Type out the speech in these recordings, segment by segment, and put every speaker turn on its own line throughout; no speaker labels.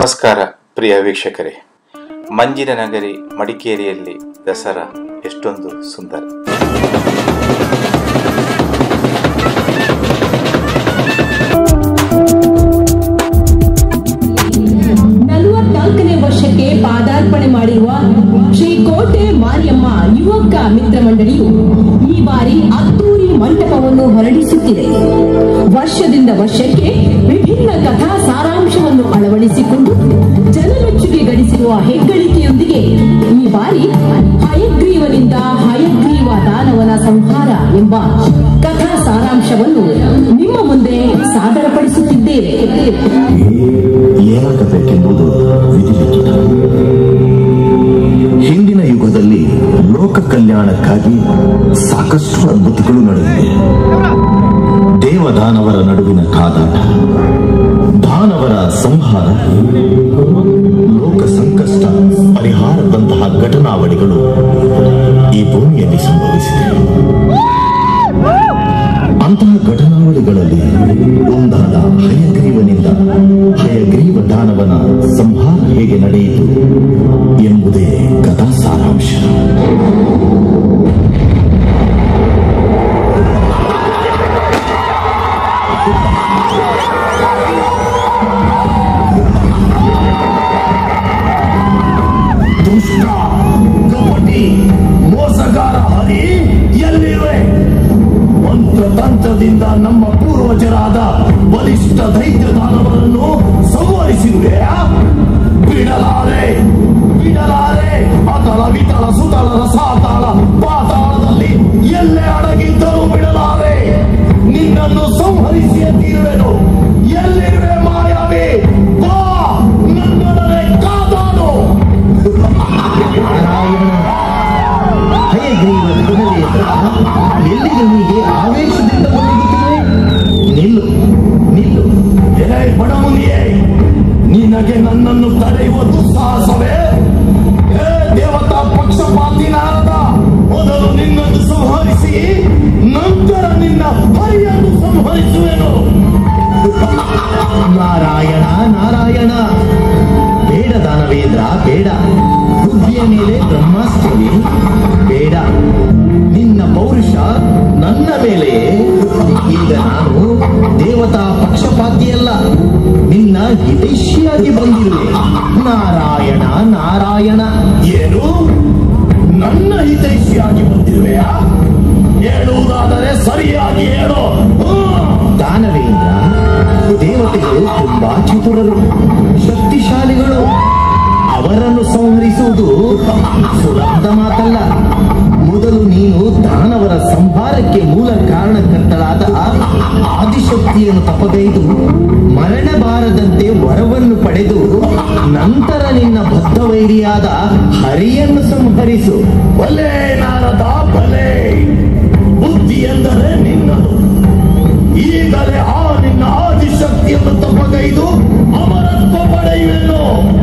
ನಮಸ್ಕಾರ ಪ್ರಿಯ ವೀಕ್ಷಕರೇ ಮಂಜಿನ ನಗರಿ ಮಡಿಕೇರಿಯಲ್ಲಿ ದಸರಾ ಎಷ್ಟೊಂದು ಸುಂದರ
ನಲವತ್ನಾಲ್ಕನೇ ವರ್ಷಕ್ಕೆ ಪಾದಾರ್ಪಣೆ ಮಾಡಿರುವ ಶ್ರೀ ಕೋಟೆ ಮಾರಿಯಮ್ಮ ಯುವಕ ಮಿತ್ರ ಮಂಡಳಿಯು ಈ ಬಾರಿ ಅದ್ದೂರಿ ಮಂಟಪವನ್ನು ಹೊರಡಿಸುತ್ತಿದೆ ವರ್ಷದಿಂದ ವರ್ಷಕ್ಕೆ ವಿಭಿನ್ನ ಕಥಾ ಸಾರಾಂಶವನ್ನು ಅಳವಡಿಸಿಕೊಂಡು ಜನಮೆಚ್ಚುಗೆ ಗಳಿಸಿರುವ ಹೆಗ್ಗಳಿಕೆಯೊಂದಿಗೆ ಈ ಬಾರಿ ಹಯಗ್ರೀವನಿಂದ ಹಯಗ್ರೀವ ದಾನವನ ಸಂಹಾರ ಎಂಬ ಕಥಾ ಸಾರಾಂಶವನ್ನು ನಿಮ್ಮ ಮುಂದೆ ಸಾದರಪಡಿಸುತ್ತಿದ್ದೇವೆ
ಏನಾಗಬೇಕೆಂಬುದು ವಿಧಿಲಿಖಿತ ಹಿಂದಿನ ಯುಗದಲ್ಲಿ ಲೋಕ ಕಲ್ಯಾಣಕ್ಕಾಗಿ ಸಾಕಷ್ಟು ಅದ್ಭುತಗಳು ನಡೆದಿವೆ ದೇವದಾನವರ ನಡುವಿನ ಕಾದಾಟ ದಾನವರ ಸಂಹಾರ ಲೋಕ ಸಂಕಷ್ಟ ಪರಿಹಾರದಂತಹ ಘಟನಾವಳಿಗಳು ಈ ಭೂಮಿಯಲ್ಲಿ ಸಂಭವಿಸಿದೆ ಅಂತಹ ಘಟನಾವಳಿಗಳಲ್ಲಿ ಒಂದಾದ ಹಯಗ್ರೀವನಿಂದ ಹಯಗ್ರೀವ ದಾನವನ ಸಂಹಾರ ಹೇಗೆ ನಡೆಯಿತು ಎಂಬುದೇ ಕಥಾ ಸಾರಾಂಶ ದುಷ್ಟ ಕಪಟಿ ಮೋಸಗಾರ ಹರಿ ಎಲ್ಲಿರುವೆ ಮಂತ್ರತಂತ್ರದಿಂದ ನಮ್ಮ ಪೂರ್ವಜರಾದ ಬಲಿಷ್ಠ ದೈತ್ಯ ದಾನವರನ್ನು ಸಂವರಿಸಿರುವೆ ಬಿಡಲಾರೆ ಬಿಡಲಾರೆ ಅತಳ ವಿತಳ ಸುತಳ ರಸಾತಾಳ ಪಾತಾಳದಲ್ಲಿ ಎಲ್ಲೇ ಅಡಗಿದ್ದರೂ ಬಿಡಲಾರೆ ನಿನ್ನನ್ನು ಸಂಹರಿಸಿಯೇ ತೀರುವೆನು ಎಲ್ಲಿರುವೆ ಮಾಯಾವಿ ಬಾ ನನ್ನೊಡನೆ ಕಾದಾಡು ಹಯಗ್ರೀವ ಗುಣವೇಂದ್ರ ಎಲ್ಲಿಗೆ ಹೀಗೆ ಆವೇಶದಿಂದ ಬಂದಿರುತ್ತಿವೆ ನಿಲ್ಲು ನಿಲ್ಲು ಎಲೆ ಬಡಮುನಿಯೇ ನಿನಗೆ ನನ್ನನ್ನು ತಡೆಯುವ ದುಸ್ಸಾಹಸವೇ ಹೇ ದೇವತಾ ಪಕ್ಷಪಾತಿ ನಾರದ ಮೊದಲು ನಿನ್ನನ್ನು ಸಂಹರಿಸಿ ನಂತರ ನಿನ್ನ ಹರಿಯನ್ನು ಸಂಹರಿಸುವೆನು ನಾರಾಯಣ ನಾರಾಯಣ ಬೇಡ ದಾನವೇಂದ್ರ ಬೇಡ ಬುದ್ಧಿಯ ಮೇಲೆ ಬ್ರಹ್ಮಾಸ್ತ್ರವೇ ಬೇಡ ನಿನ್ನ ಪೌರುಷ ನನ್ನ ಮೇಲೆಯೇ ಈಗ ನಾನು ದೇವತಾ ಪಕ್ಷಪಾತಿಯಲ್ಲ ನಿನ್ನ ಹಿತೈಷಿಯಾಗಿ ಬಂದಿರುವೆ ನಾರಾಯಣ ನಾರಾಯಣ ಏನು ನನ್ನ ಹಿತೈಷಿಯಾಗಿ ಬಂದಿರುವೆಯಾ ಹೇಳುವುದಾದರೆ ಸರಿಯಾಗಿ ಹೇಳು ದಾನವೇಂದ್ರ ದೇವತೆಗಳು ತುಂಬಾ ಚತುರರು ಶಕ್ತಿಶಾಲಿಗಳು ಅವರನ್ನು ಸಂಹರಿಸುವುದು ಸುಲಭದ ಮಾತಲ್ಲ ಮೊದಲು ನೀನು ದಾನವರ ಸಂಹಾರಕ್ಕೆ ಮೂಲ ಕಾರಣಕರ್ತಳಾದ ಆದಿಶಕ್ತಿಯನ್ನು ತಪಗೈದು ಮರಣ ಬಾರದಂತೆ ವರವನ್ನು ಪಡೆದು ನಂತರ ನಿನ್ನ ಬದ್ಧವೈರಿಯಾದ ಹರಿಯನ್ನು ಸಂಹರಿಸು ಬಲೆ ನಾರದ ಬಲೆ ಬುದ್ಧಿ ಎಂದರೆ ನಿನ್ನದು ಈಗಲೇ ಆ ನಿನ್ನ ಆದಿಶಕ್ತಿಯನ್ನು ತಪಗೈದು ಅಮರತ್ವ ಪಡೆಯುವೆನು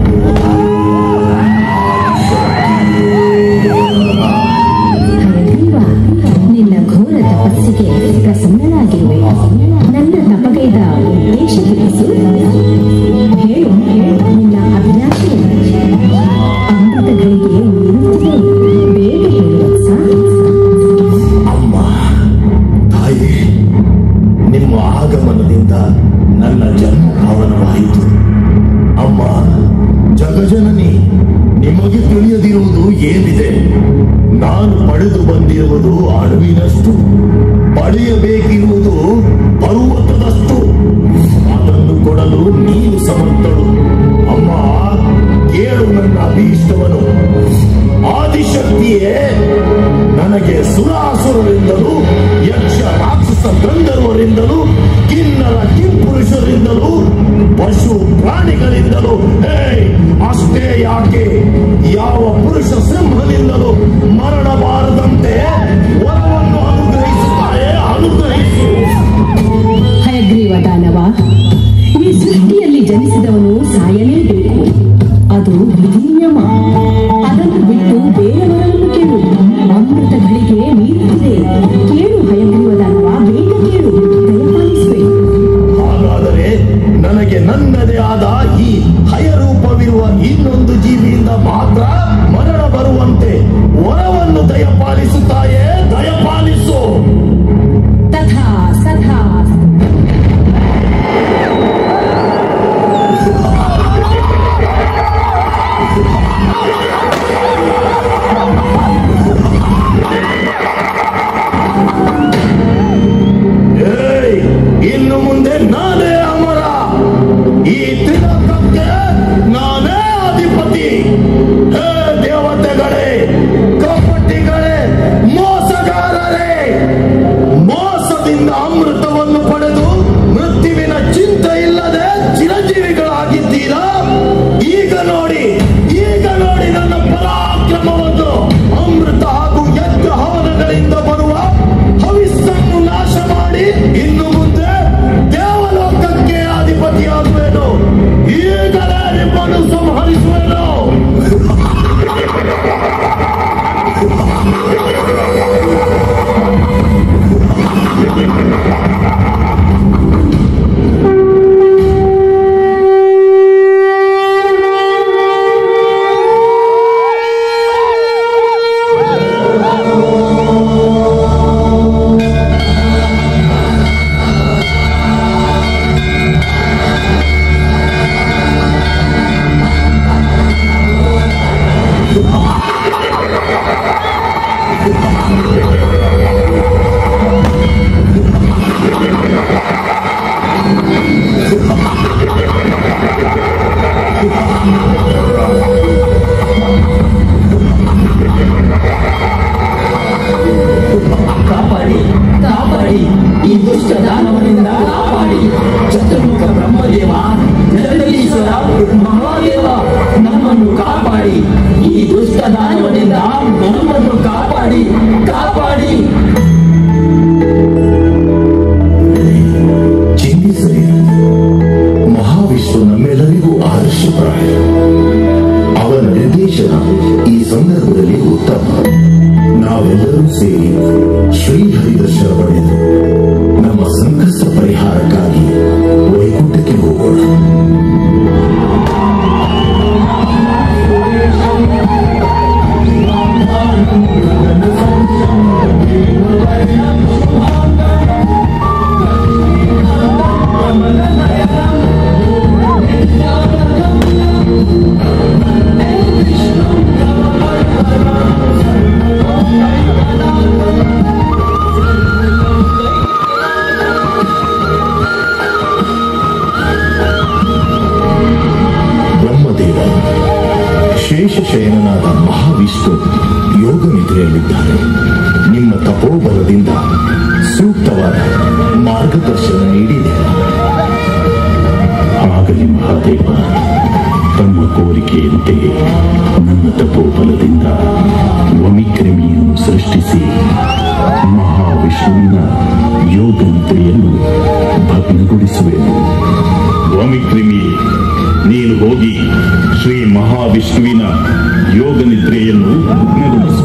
ಹಯಗ್ರೀವ ನಿನ್ನ ಘೋರ ತಪಸ್ಸಿಗೆ ಪ್ರಸನ್ನನಾಗಿರುವೆ ನನ್ನ ತಪಗೈದ ಉದ್ದೇಶ ತಿಳಿಸು ಹೇಳು ನಿನ್ನ ಅಭಿಲಾಷೆಯನ್ನು ಅಮೃತಗಳಿಗೆ ಮೀರುತ್ತಿದೆ ಬೇಗ ಹೇಳು ವತ್ಸ
ಅಮ್ಮ ತಾಯಿ ನಿಮ್ಮ ಆಗಮನದಿಂದ ನನ್ನ ಜನ್ಮ ಪಾವನವಾಯಿತು ಅಮ್ಮ ಜಗಜನನಿ ನಿಮಗೆ ತಿಳಿಯದಿರುವುದು ಏನಿದೆ ನಾನು ಪಡೆದು ಬಂದಿರುವುದು ಅಣುವಿನಷ್ಟು ಪಡೆಯಬೇಕಿರುವುದು ಪರ್ವತದಷ್ಟು ಅದನ್ನು ಕೊಡಲು ನೀನು ಸಮರ್ಥಳು ಅಮ್ಮ ಕೇಳು ನನ್ನ ಅಭೀಷ್ಟವನು ಆದಿಶಕ್ತಿಯೇ ನನಗೆ ಸುರಾಸುರರಿಂದಲೂ ಯಕ್ಷ ರಾಕ್ಷಸ ಗಂಧರ್ವರಿಂದಲೂ ಕಿನ್ನರ ಕಿಂಪುರುಷರಿಂದಲೂ ಪಶು ಪ್ರಾಣಿಗಳಿಂದಲೂ ಹೇ ಅಷ್ಟೇ ಯಾಕೆ ಯಾವ ಪುರುಷ ಸಿಂಹದಿಂದಲೂ ಮರಣ ಬಾರದಂತೆ ವರವನ್ನು ಅನುಗ್ರಹಿಸುತ್ತಾಯೇ ಅನುಗ್ರಹಿಸು
ಹಯಗ್ರೀವ ದಾನವ ಈ ಸೃಷ್ಟಿಯಲ್ಲಿ ಜನಿಸಿದವನು ಸಾಯಲೇಬೇಕು ಅದು ವಿಧಿ ನಿಯಮ ಅದನ್ನು ಬಿಟ್ಟು ಬೇರೆಯವರನ್ನು ಕೇಳು ಅಮೃತಗಳಿಗೆ ಮೀರುತ್ತಿದೆ ಕೇಳು ಹಯಗ್ರೀವ ದಾನವ ಬೇಗ ಕೇಳು ದಯಪಾಲಿಸುವೆ
ಹಾಗಾದರೆ ನನಗೆ ನನ್ನದೇ ಆದ ಈ ಹಯರೂಪ ನಮ್ಮನ್ನು ಕಾಪಾಡಿ ಕಾಪಾಡಿ ಚಿಂತಿಸಲಿ ಮಹಾವಿಷ್ಣು ನಮ್ಮೆಲ್ಲರಿಗೂ ಆದರ್ಶಪ್ರಾಯ ಅವನ ನಿರ್ದೇಶನ ಈ ಸಂದರ್ಭದಲ್ಲಿ ಉತ್ತಮ ನಾವೆಲ್ಲರೂ ಸೇರಿ ಶ್ರೀಹರಿ ದರ್ಶನ ಪಡೆದು ನಮ್ಮ ಸಂಕಷ್ಟ ಪರಿಹಾರಕ್ಕಾಗಿ ವೈಕುಂಠಕ್ಕೆ ಹೋಗೋಣ ಬ್ರಹ್ಮದೇವ ಶೇಷಶಯನನಾದ ಮಹಾವಿಷ್ಣು ಯೋಗ ನಿದ್ರೆಯಲ್ಲಿದ್ದಾರೆ ನಿಮ್ಮ ತಪೋಬಲದಿಂದ ಸೂಕ್ತವಾದ ಮಾರ್ಗದರ್ಶನ ನೀಡಿದೆ
ಆಗಲಿ ಮಹಾದೇವ ತಮ್ಮ ಕೋರಿಕೆಯಂತೆ ನನ್ನ ತಪೋಬಲದಿಂದ ವಮಿಕ್ರಮಿಯನ್ನು ಸೃಷ್ಟಿಸಿ ಮಹಾವಿಷ್ಣುವಿನ ಯೋಗ ನಿದ್ರೆಯನ್ನು ಭಗ್ನಗೊಳಿಸುವೆನು ವಮಿಕ್ರಿಮಿ ನೀನು ಹೋಗಿ ಶ್ರೀ ಮಹಾವಿಷ್ಣುವಿನ ಯೋಗ ನಿದ್ರೆಯನ್ನು ಭಗ್ನಗೊಳಿಸು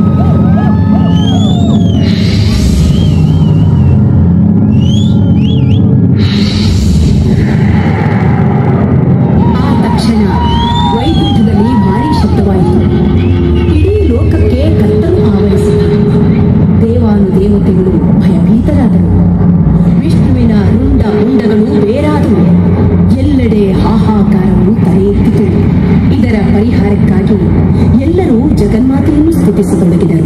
ಆ ತಕ್ಷಣ ವೈಕುಂಠದಲ್ಲಿ ಭಾರಿ ಶಬ್ದವಾಯಿತು ಇಡೀ ಲೋಕಕ್ಕೆ ಕತ್ತಲು ಆವರಿಸಿತು ದೇವಾನುದೇವತೆಗಳು ಭಯಭೀತರಾದರು ವಿಷ್ಣುವಿನ ರುಂಡ ಮುಂಡಗಳು ಬೇರಾದವು ಎಲ್ಲೆಡೆ ಹಾಹಾಕಾರವು ತಲೆ ಎತ್ತಿತು ಇದರ ಪರಿಹಾರಕ್ಕಾಗಿ ಎಲ್ಲರೂ ಜಗನ್ಮಾತೆಯನ್ನು ಸ್ತುತಿಸತೊಡಗಿದರು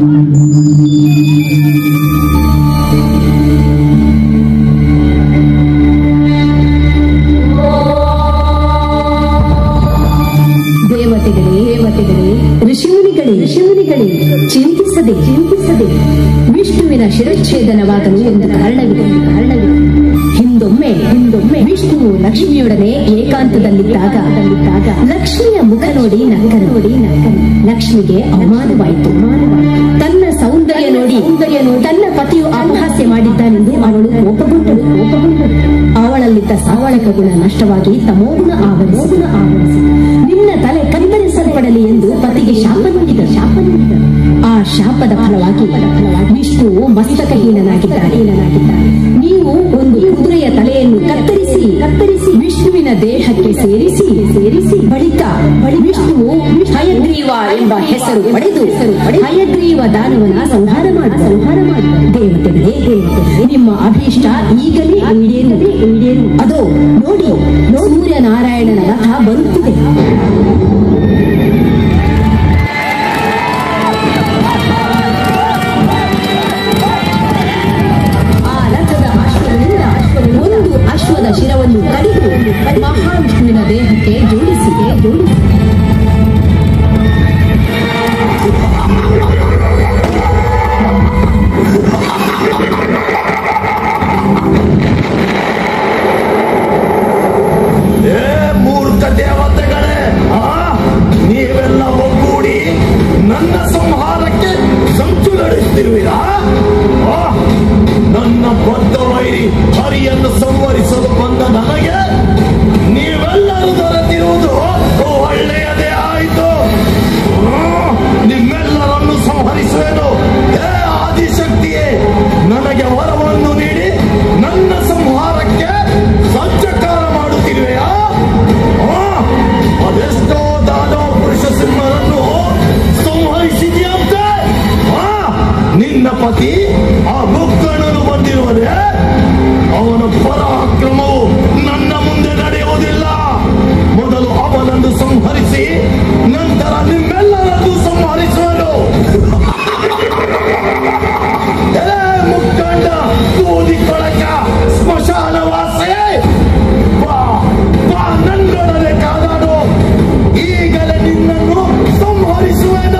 ದೇವತೆಗಳೇ ದೇವತೆಗಳೇ ಋಷಿಮುನಿಗಳೇ ಋಷಿಮುನಿಗಳೇ ಚಿಂತಿಸದೆ ಚಿಂತಿಸದೆ ವಿಷ್ಣುವಿನ ಶಿರಚ್ಛೇದನವಾಗಲು ಒಂದು ಕಾರಣವಿದೆ ಒಂದು ಕಾರಣವಿದೆ ಹಿಂದೊಮ್ಮೆ ಹಿಂದೊಮ್ಮೆ ವಿಷ್ಣುವು ಲಕ್ಷ್ಮಿಯೊಡನೆ ಏಕಾಂತದಲ್ಲಿದ್ದಾಗ ಅಲ್ಲಿದ್ದಾಗ ಲಕ್ಷ್ಮಿಯ ಮುಖ ನೋಡಿ ನಕ್ಕನು ನೋಡಿ ನಕ್ಕನು ಲಕ್ಷ್ಮಿಗೆ ಅವಮಾನವಾಯಿತು ಅವಮಾನವಾಯಿತು ತನ್ನ ಸೌಂದರ್ಯ ನೋಡಿ ಸೌಂದರ್ಯ ನೋಡಿ ತನ್ನ ಪತಿಯು ಅಪಹಾಸ್ಯ ಮಾಡಿದ್ದಾನೆಂದು ಅವಳು ಕೋಪಗೊಂಡಳು ಕೋಪಗೊಂಡಳು ಅವಳಲ್ಲಿದ್ದ ಸಾವಳಕ ಗುಣ ನಷ್ಟವಾಗಿ ತಮೋಗುಣ ಆವರಿಸಿ ಆವರಿಸಿ ನಿನ್ನ ತಲೆ ಕತ್ತರಿಸಲ್ಪಡಲಿ ಎಂದು ಪತಿಗೆ ಶಾಪ ನೀಡಿದ ಶಾಪ ನೀಡಿದ ಆ ಶಾಪದ ಫಲವಾಗಿ ವಿಷ್ಣುವು ಮಸ್ತಕಹೀನನಾಗಿದ್ದಾನೆ ನೀವು ಒಂದು ಕುದುರೆಯ ತಲೆಯನ್ನು ಕತ್ತರಿಸಿ ಕತ್ತರಿಸಿ ವಿಷ್ಣುವಿನ ದೇಹಕ್ಕೆ ಸೇರಿಸಿ ಸೇರಿಸಿ ಬಳಿಕ ಬಳಿ ವಿಷ್ಣುವು ಹಯಗ್ರೀವ ಎಂಬ ಹೆಸರು ಪಡೆದು ಹಯಗ್ರೀವ ದಾನವನ ಸಂಹಾರ ಮಾಡಿದ ಸಂಹಾರ ಮಾಡಿದ ದೇವತೆಗಳೇ ದೇವತೆಗಳೇ ನಿಮ್ಮ ಅಭೀಷ್ಟ ಈಗಲೇ ಈಡೇರಿದೆ ಈಡೇರು ಅದೋ ನೋಡಿ ಸೂರ್ಯನಾರಾಯಣನ ರಥ ಬರುತ್ತಿದೆ ಆ ರಥದ ಅಶ್ವಗಳಿಂದ ಒಂದು ಅಶ್ವದ ಶಿರವನ್ನು ಕಡಿದು ಮಹಾವಿಷ್ಣುವಿನ ದೇಹಕ್ಕೆ ಜೋಡಿಸಿ ಜೋಡಿಸಿ
ಏ ಮೂರ್ಖ ದೇವತೆಗಳೇ ಆ ನೀವೆಲ್ಲ ಒಗ್ಗೂಡಿ ನನ್ನ ಸಂಹಾರಕ್ಕೆ ಸಂಚು ನಡೆಸ್ತಿರುವಿರಾ ಆ, ನನ್ನ ಬದ್ಧ ವೈರಿ ಹರಿಯನ್ನು ಸಂವರಿಸಲು ಬಂದ ನನಗೆ ನೀವೆಲ್ಲರೂ ದೊರೆತಿರುವುದು ಒಳ್ಳೆಯದೇ ಆಯಿತು ಆ, ನಿಮ್ಮೆಲ್ಲರನ್ನು ಸಂಹರಿಸುವೆನು ಹೇ ಆದಿಶಕ್ತಿಯೇ ನನಗೆ ವರವನ್ನು ನೀಡಿ ನನ್ನ ಸಂಹಾರಕ್ಕೆ ಸಜ್ಜಕಾರ ಮಾಡುತ್ತಿರುವೆಯಾ ಆ, ಅದೆಷ್ಟೋ ದಾನವ ಪುರುಷ ಸಿಂಹರನ್ನು ಸಂಹರಿಸಿದೆಯಂತೆ ಆ, ನಿನ್ನ ಪತಿ ಆ ಬುಕ್ಕಣ್ಣನು ಬಂದಿರುವುದೇ ಅವನ ಪರಾಕ್ರಮವು ನನ್ನ ಮುಂದೆ ನಡೆಯುವುದಿಲ್ಲ ಮೊದಲು ಅವನನ್ನು ಸಂಹರಿಸಿ ನಂತರ ನಿಮ್ಮೆಲ್ಲರನ್ನು ಸಂಹರಿಸುವನು ಏ ಮುಖಂಡ ಕೂದಿ ಕೊಳಕ ಸ್ಮಶಾನ ವಾಸೆ ಬಾ ಬಾ ನನ್ನೊಡನೆ ಕಾದಾಡು ಈಗಲೇ ನಿನ್ನನ್ನು ಸಂಹರಿಸುವೆನು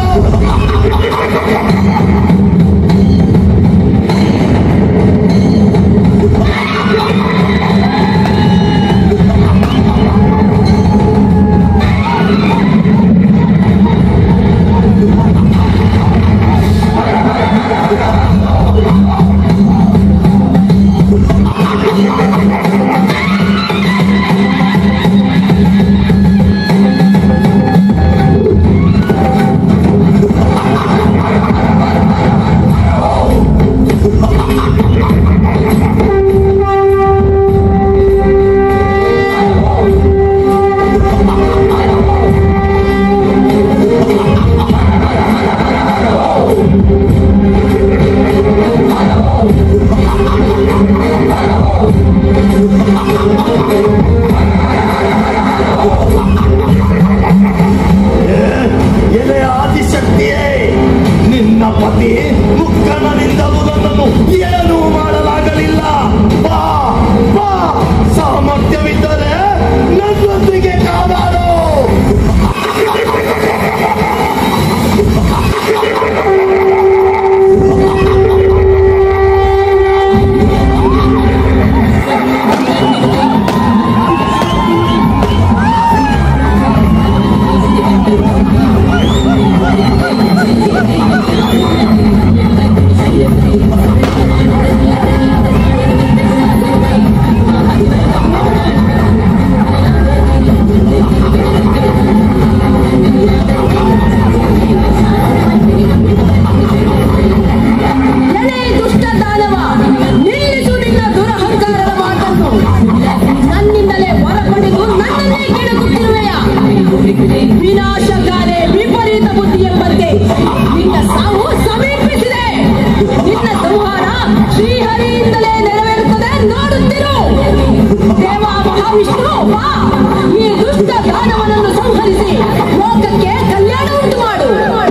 ವಿಷ್ಣು ಬಾ ಈ ದುಷ್ಟ ದಾನವನನ್ನು ಸಂಹರಿಸಿ ಲೋಕಕ್ಕೆ ಕಲ್ಯಾಣ ಉಂಟು ಮಾಡು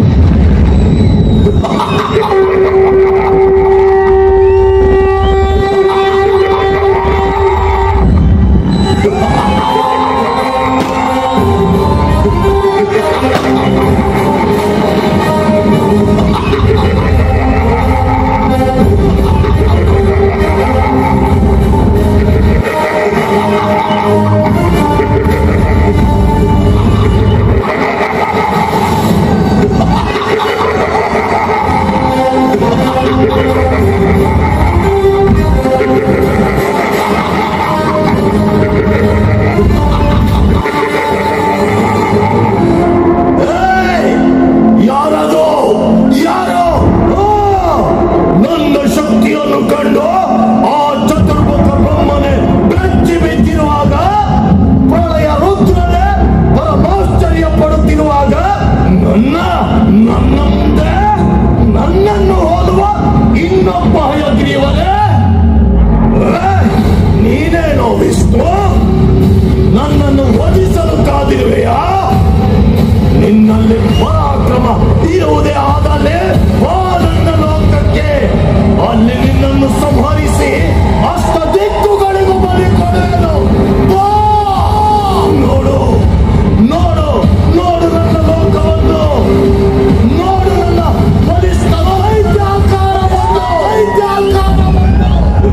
ಏಯ್! ಯಾರದು ಯಾರು ಆ! ನನ್ನ ಶಕ್ತಿಯನ್ನು ಕಂಡು ಆ ಚತುರ್ಮುಖ ಬ್ರಹ್ಮನೆ ಬೆಚ್ಚಿ ಬಿದ್ದಿರುವಾಗ ಪ್ರಳಯ ರುದ್ರನೆ ಪರಮಾಶ್ಚರ್ಯ ಪಡುತ್ತಿರುವಾಗ ನನ್ನ ನನ್ನ ಮುಂದೆ ನನ್ನನ್ನು ಹೋಲುವ ಇನ್ನೊಬ್ಬ ಹಯಗ್ರೀವನೇ ಏಯ್! ನೀನೇನೋ ವಿಷ್ಣು ನನ್ನನ್ನು ವಧಿಸಲು ಕಾದಿರುವೆಯಾ ನಿನ್ನಲ್ಲಿ ಪರಾಕ್ರಮ ಇರುವುದೇ ಆದಲ್ಲಿ ಬಾ ನನ್ನ ಲೋಕಕ್ಕೆ ಅಲ್ಲಿ ನಿನ್ನನ್ನು ಸಂಹರಿಸಿ ಅಷ್ಟ ದಿಕ್ಕುಗಳಿಗೂ ಬಲಿ ಕೊಡುವೆನು ಬಾ! ನೋಡು ನೋಡು ನೋಡು ನನ್ನ ಲೋಕವನ್ನು ನೋಡು ನನ್ನ ಬಲಿಷ್ಠ ವೈದ್ಯಾಕಾರವನ್ನು ವೈದ್ಯಾಕಾರವನ್ನು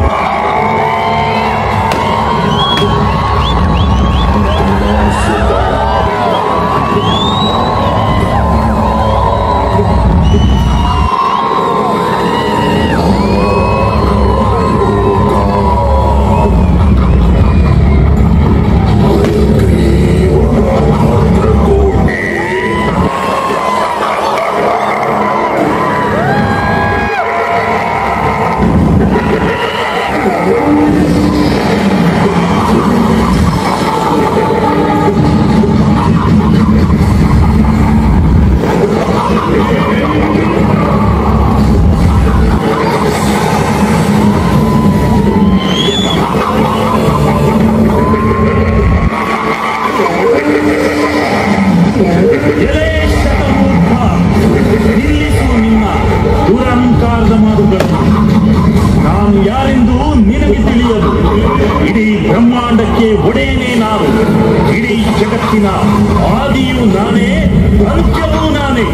ಎಲೇ ಶತಮೂರ್ಖ, ನಿಲ್ಲಿಸು ನಿನ್ನ ದುರಹಂಕಾರದ ಮಾತುಗಳನ್ನು ನಾನು ಯಾರೆಂದು ನಿನಗೆ ತಿಳಿಯದು ಇಡೀ ಬ್ರಹ್ಮಾಂಡಕ್ಕೆ ಒಡೆಯನೇ ನಾನು ಇಡೀ ಜಗತ್ತಿನ ಆದಿಯೂ ನಾನೇ ಅಂತ್ಯವೂ ನಾನೇ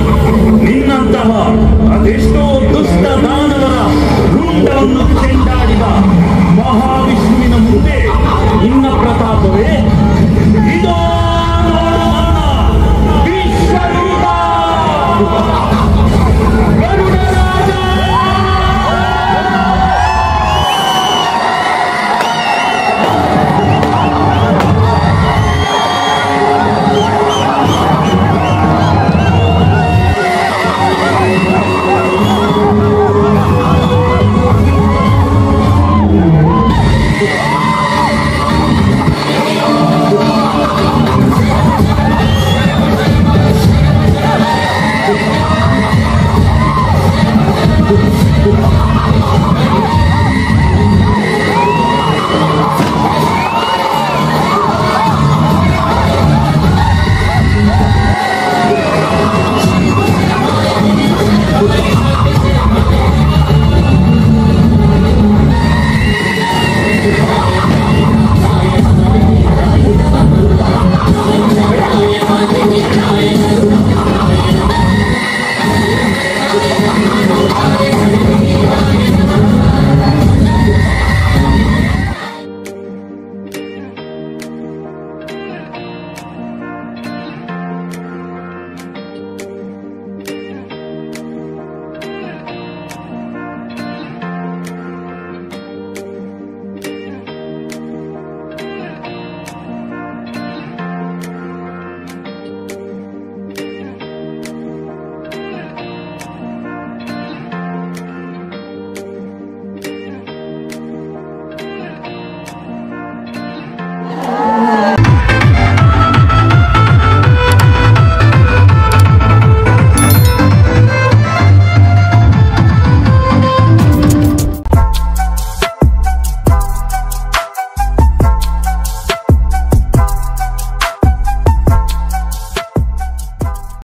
ನಿನ್ನಂತಹ ಅದೆಷ್ಟೋ ದುಷ್ಟ ದಾನವರ ರುಂಡವನ್ನು ಚೆಂಡಾಡಿದ